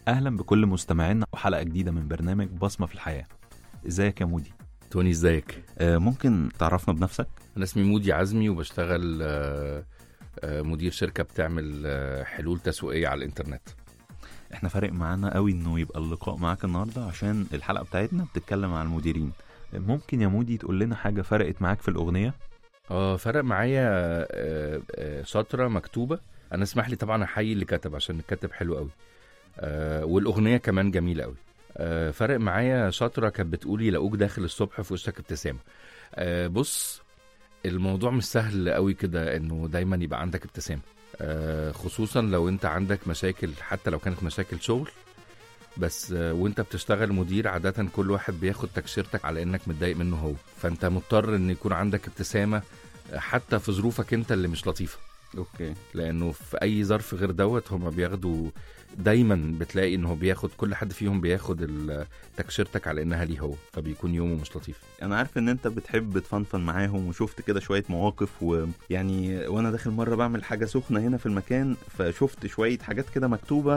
اهلا بكل مستمعينا وحلقه جديده من برنامج بصمه في الحياه ازيك يا مودي توني ازيك آه ممكن تعرفنا بنفسك انا اسمي مودي عزمي وبشتغل آه، آه، مدير شركه بتعمل آه، حلول تسويقيه على الانترنت احنا فارق معانا قوي انه يبقى اللقاء معاك النهارده عشان الحلقه بتاعتنا بتتكلم عن المديرين ممكن يا مودي تقول لنا حاجه فرقت معاك في الاغنيه اه فرق معايا آه، آه، سطره مكتوبه انا اسمح لي طبعا احيي اللي كتب عشان الكاتب حلو قوي آه، والاغنيه كمان جميله قوي آه، فرق معايا شطره كانت بتقولي لقوك داخل الصبح في وشك ابتسامه آه، بص الموضوع مش سهل قوي كده انه دايما يبقى عندك ابتسامه آه، خصوصا لو انت عندك مشاكل حتى لو كانت مشاكل شغل بس آه، وانت بتشتغل مدير عادة كل واحد بياخد تكشيرتك على انك متضايق منه هو فانت مضطر ان يكون عندك ابتسامة آه، حتى في ظروفك انت اللي مش لطيفة اوكي لانه في اي ظرف غير دوت هما بياخدوا دايما بتلاقي انه بياخد كل حد فيهم بياخد ال- تكشيرتك على انها ليه هو فبيكون يومه مش لطيف انا عارف ان انت بتحب تفنفن معاهم وشفت كده شويه مواقف ويعني وانا داخل مره بعمل حاجه سخنه هنا في المكان فشفت شويه حاجات كده مكتوبه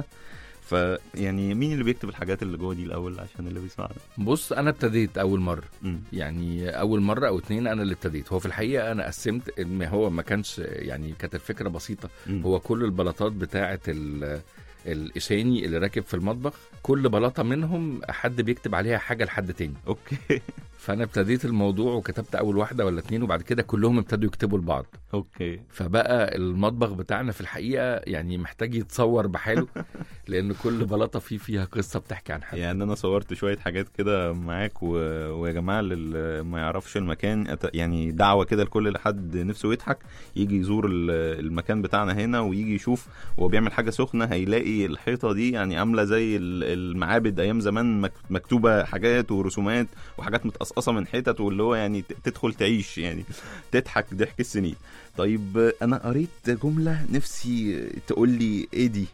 فيعني مين اللي بيكتب الحاجات اللي جوه دي الاول عشان اللي بيسمعنا بص انا ابتديت اول مرة مم. يعني اول مره او اتنين انا اللي ابتديت هو في الحقيقه انا قسمت ان هو ما كانش يعني كانت الفكره بسيطه مم. هو كل البلاطات بتاعه ال الإشاني اللي راكب في المطبخ كل بلاطه منهم حد بيكتب عليها حاجه لحد تاني اوكي فانا ابتديت الموضوع وكتبت اول واحده ولا اتنين وبعد كده كلهم ابتدوا يكتبوا لبعض اوكي فبقى المطبخ بتاعنا في الحقيقه يعني محتاج يتصور بحاله لان كل بلاطه فيه فيها قصه بتحكي عن حد يعني انا صورت شويه حاجات كده معاك و... ويا جماعه اللي ما يعرفش المكان أت- يعني دعوه كده لكل حد نفسه يضحك يجي يزور ال- المكان بتاعنا هنا ويجي يشوف وهو بيعمل حاجه سخنه هيلاقي الحيطه دي يعني عامله زي ال- المعابد ايام زمان مك- مكتوبه حاجات ورسومات وحاجات متقصقصه من حتت واللي هو يعني ت- تدخل تعيش يعني تضحك ضحك السنين طيب انا قريت جمله نفسي تقول لي ايه دي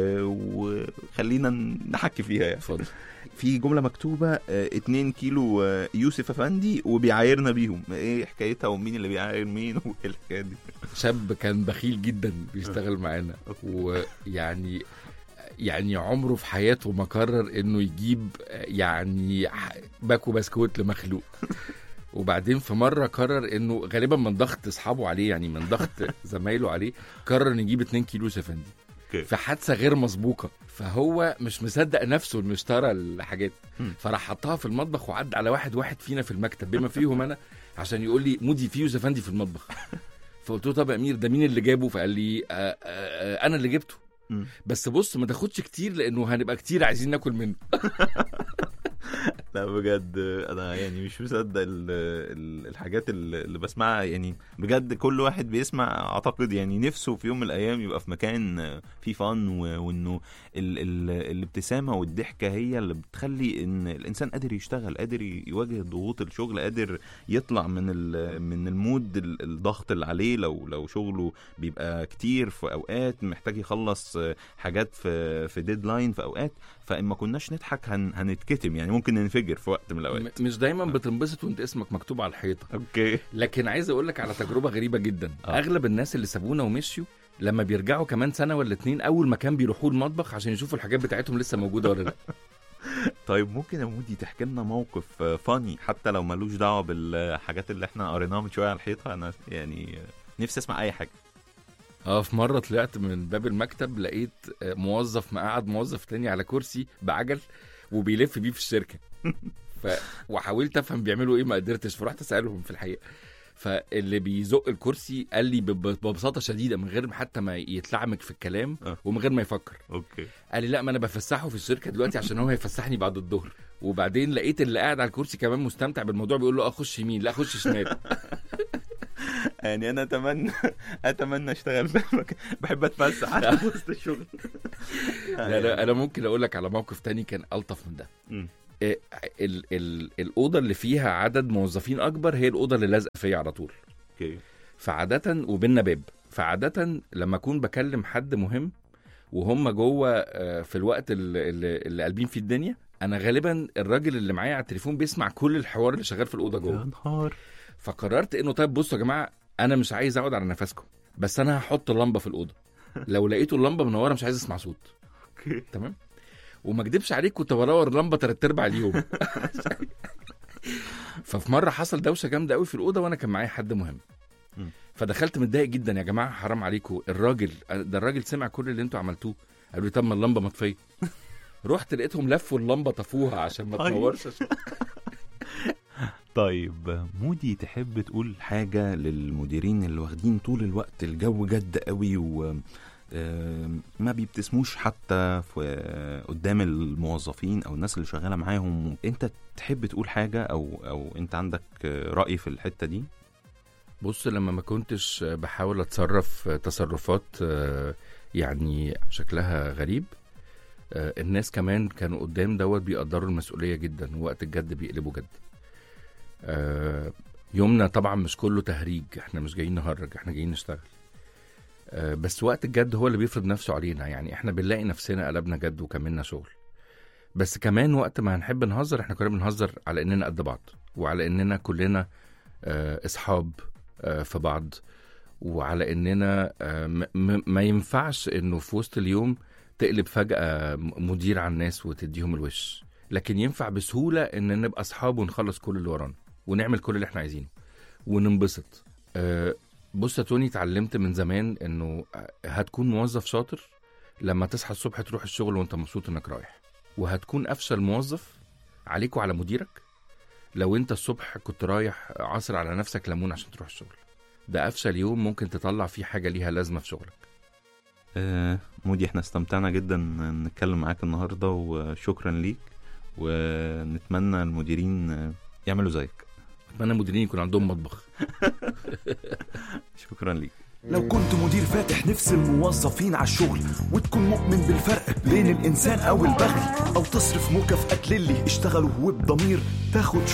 و- وخلينا نحكي فيها يعني اتفضل في جمله مكتوبه 2 كيلو آه، يوسف افندي وبيعايرنا بيهم ايه حكايتها ومين اللي بيعاير مين وايه الحكايه دي شاب كان بخيل جدا بيشتغل معانا ويعني يعني عمره في حياته ما قرر انه يجيب يعني باكو بسكوت لمخلوق وبعدين في مره قرر انه غالبا من ضغط اصحابه عليه يعني من ضغط زمايله عليه قرر انه يجيب 2 كيلو سفندي اوكي في حادثه غير مسبوقه فهو مش مصدق نفسه انه اشترى الحاجات مم. فراح حطها في المطبخ وعدى على واحد واحد فينا في المكتب بما فيهم انا عشان يقول لي مودي في يوسف افندي في المطبخ فقلت له طب يا امير ده مين اللي جابه فقال لي آه آه آه انا اللي جبته مم. بس بص ما تاخدش كتير لانه هنبقى كتير عايزين ناكل منه لا بجد انا يعني مش مصدق ال- ال- الحاجات اللي اللي بسمعها يعني بجد كل واحد بيسمع اعتقد يعني نفسه في يوم من الايام يبقى في مكان فيه فن و- وانه ال ال الابتسامه والضحكه هي اللي بتخلي ان الانسان قادر يشتغل قادر يواجه ضغوط الشغل قادر يطلع من ال من المود ال- الضغط اللي عليه لو لو شغله بيبقى كتير في اوقات محتاج يخلص حاجات في في ديدلاين في اوقات فاما كناش نضحك هن هنتكتم يعني ممكن ننفجر في وقت من الاوقات م- مش دايما بتنبسط وانت اسمك مكتوب على الحيطه اوكي لكن عايز اقول لك على تجربه غريبه جدا آه. اغلب الناس اللي سابونا ومشيوا لما بيرجعوا كمان سنه ولا اتنين اول مكان بيروحوا المطبخ عشان يشوفوا الحاجات بتاعتهم لسه موجوده ولا لا طيب ممكن يا مودي تحكي لنا موقف فاني حتى لو ملوش دعوه بالحاجات اللي احنا قريناها من شويه على الحيطه انا يعني نفسي اسمع اي حاجه اه في مره طلعت من باب المكتب لقيت آه، موظف مقعد موظف تاني على كرسي بعجل وبيلف بيه في الشركه ف... وحاولت افهم بيعملوا ايه ما قدرتش فرحت اسالهم في الحقيقه فاللي بيزق الكرسي قال لي بب- ببساطه شديده من غير حتى ما يتلعمك في الكلام آه. ومن غير ما يفكر اوكي قال لي لا ما انا بفسحه في الشركه دلوقتي عشان هو هيفسحني بعد الظهر وبعدين لقيت اللي قاعد على الكرسي كمان مستمتع بالموضوع بيقول له اه خش يمين لا خش شمال يعني انا اتمنى اتمنى اشتغل في المكان بحب اتفسح في وسط الشغل لا لا انا ممكن اقول لك على موقف تاني كان الطف من ده مم. إيه، ال ال الاوضه اللي فيها عدد موظفين اكبر هي الاوضه اللي لازقه فيا على طول اوكي فعاده وبيننا باب فعاده لما اكون بكلم حد مهم وهم جوه آه، في الوقت اللي, اللي اللي قلبين فيه الدنيا انا غالبا الراجل اللي معايا على التليفون بيسمع كل الحوار اللي شغال في الاوضه يا جوه نهار فقررت انه طيب بصوا يا جماعه انا مش عايز اقعد على نفسكم بس انا هحط لمبه في الاوضه لو لقيتوا اللمبه منوره مش عايز اسمع صوت اوكي تمام وما اكدبش عليك كنت بدور لمبه تلات ارباع اليوم ففي مره حصل دوشه جامده قوي في الاوضه وانا كان معايا حد مهم مم. فدخلت متضايق جدا يا جماعه حرام عليكم الراجل ده الراجل سمع كل اللي انتوا عملتوه قالوا لي طب ما اللمبه مطفيه رحت لقيتهم لفوا اللمبه طفوها عشان ما أيوة. تنورش طيب مودي تحب تقول حاجة للمديرين اللي واخدين طول الوقت الجو جد قوي و آه، ما بيبتسموش حتى في قدام الموظفين او الناس اللي شغاله معاهم انت تحب تقول حاجه او او انت عندك راي في الحته دي بص لما ما كنتش بحاول اتصرف تصرفات آه، يعني شكلها غريب آه، الناس كمان كانوا قدام دوت بيقدروا المسؤولية جدا ووقت الجد بيقلبوا جد آه، يومنا طبعا مش كله تهريج احنا مش جايين نهرج احنا جايين نشتغل آه، بس وقت الجد هو اللي بيفرض نفسه علينا يعني احنا بنلاقي نفسنا قلبنا جد وكملنا شغل بس كمان وقت ما هنحب نهزر احنا كنا بنهزر على اننا قد بعض وعلى اننا كلنا آه، اصحاب آه، في بعض وعلى اننا آه، م- م- ما ينفعش انه في وسط اليوم تقلب فجأة م- مدير على الناس وتديهم الوش لكن ينفع بسهولة ان نبقى اصحاب ونخلص كل اللي ورانا ونعمل كل اللي احنا عايزينه وننبسط آه، بص يا توني اتعلمت من زمان انه آه، هتكون موظف شاطر لما تصحى الصبح تروح الشغل وانت مبسوط انك رايح وهتكون افشل موظف عليك وعلى مديرك لو انت الصبح كنت رايح عصر على نفسك ليمون عشان تروح الشغل ده افشل يوم ممكن تطلع فيه حاجه ليها لازمه في شغلك آه، مودي احنا استمتعنا جدا نتكلم معاك النهارده وشكرا ليك ونتمنى المديرين آه، يعملوا زيك اتمنى المديرين يكون عندهم مطبخ شكرا ليك لو كنت مدير فاتح نفس الموظفين على الشغل وتكون مؤمن بالفرق بين الانسان او البغل او تصرف مكافأة للي اشتغلوا وبضمير تاخد